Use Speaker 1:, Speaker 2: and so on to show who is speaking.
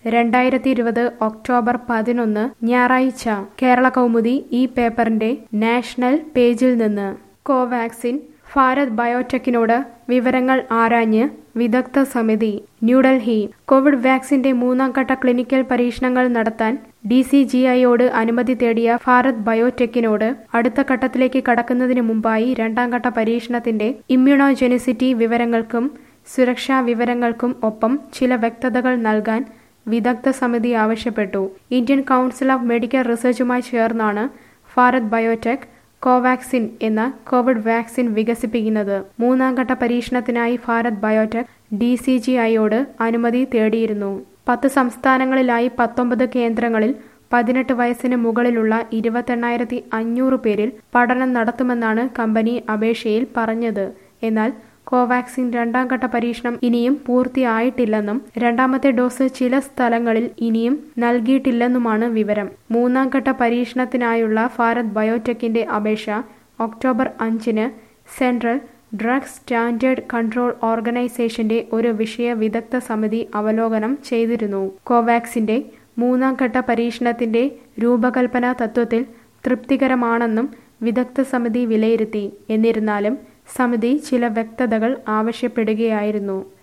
Speaker 1: രണ്ടായിരത്തി ഇരുപത് ഒക്ടോബർ പതിനൊന്ന് ഞായറാഴ്ച കേരള കൗമുദി ഈ പേപ്പറിന്റെ നാഷണൽ പേജിൽ നിന്ന് കോവാക്സിൻ ഭാരത് ബയോടെക്കിനോട് വിവരങ്ങൾ ആരാഞ്ഞ് വിദഗ്ധ സമിതി ന്യൂഡൽഹി കോവിഡ് വാക്സിന്റെ മൂന്നാം ഘട്ട ക്ലിനിക്കൽ പരീക്ഷണങ്ങൾ നടത്താൻ ഡി സി ജി ഐയോട് അനുമതി തേടിയ ഭാരത് ബയോടെക്കിനോട് അടുത്ത ഘട്ടത്തിലേക്ക് കടക്കുന്നതിന് മുമ്പായി രണ്ടാം ഘട്ട പരീക്ഷണത്തിന്റെ ഇമ്മ്യൂണോജെനിസിറ്റി വിവരങ്ങൾക്കും സുരക്ഷാ വിവരങ്ങൾക്കും ഒപ്പം ചില വ്യക്തതകൾ നൽകാൻ വിദഗ്ധ സമിതി ആവശ്യപ്പെട്ടു ഇന്ത്യൻ കൗൺസിൽ ഓഫ് മെഡിക്കൽ റിസർച്ചുമായി ചേർന്നാണ് ഭാരത് ബയോടെക് കോവാക്സിൻ എന്ന കോവിഡ് വാക്സിൻ വികസിപ്പിക്കുന്നത് മൂന്നാം ഘട്ട പരീക്ഷണത്തിനായി Bharat biotech D C G ഐയോട് അനുമതി തേടിയിരുന്നു പത്ത് സംസ്ഥാനങ്ങളിലായി പത്തൊമ്പത് കേന്ദ്രങ്ങളിൽ പതിനെട്ട് വയസ്സിന് മുകളിലുള്ള ഇരുപത്തെണ്ണായിരത്തി അഞ്ഞൂറ് പേരിൽ പഠനം നടത്തുമെന്നാണ് കമ്പനി അപേക്ഷയിൽ പറഞ്ഞത് എന്നാൽ കോവാക്സിൻ രണ്ടാം ഘട്ട പരീക്ഷണം ഇനിയും പൂർത്തിയായിട്ടില്ലെന്നും രണ്ടാമത്തെ ഡോസ് ചില സ്ഥലങ്ങളിൽ ഇനിയും നൽകിയിട്ടില്ലെന്നുമാണ് വിവരം മൂന്നാം ഘട്ട പരീക്ഷണത്തിനായുള്ള ഭാരത് ബയോടെക്കിന്റെ അപേക്ഷ ഒക്ടോബർ അഞ്ചിന് സെൻട്രൽ ഡ്രഗ് സ്റ്റാൻഡേർഡ് കൺട്രോൾ ഓർഗനൈസേഷന്റെ ഒരു വിഷയ വിദഗ്ധ സമിതി അവലോകനം ചെയ്തിരുന്നു കോവാക്സിന്റെ മൂന്നാം ഘട്ട പരീക്ഷണത്തിന്റെ രൂപകൽപ്പന തത്വത്തിൽ തൃപ്തികരമാണെന്നും വിദഗ്ധ സമിതി വിലയിരുത്തി എന്നിരുന്നാലും സമിതി ചില വ്യക്തതകൾ ആവശ്യപ്പെടുകയായിരുന്നു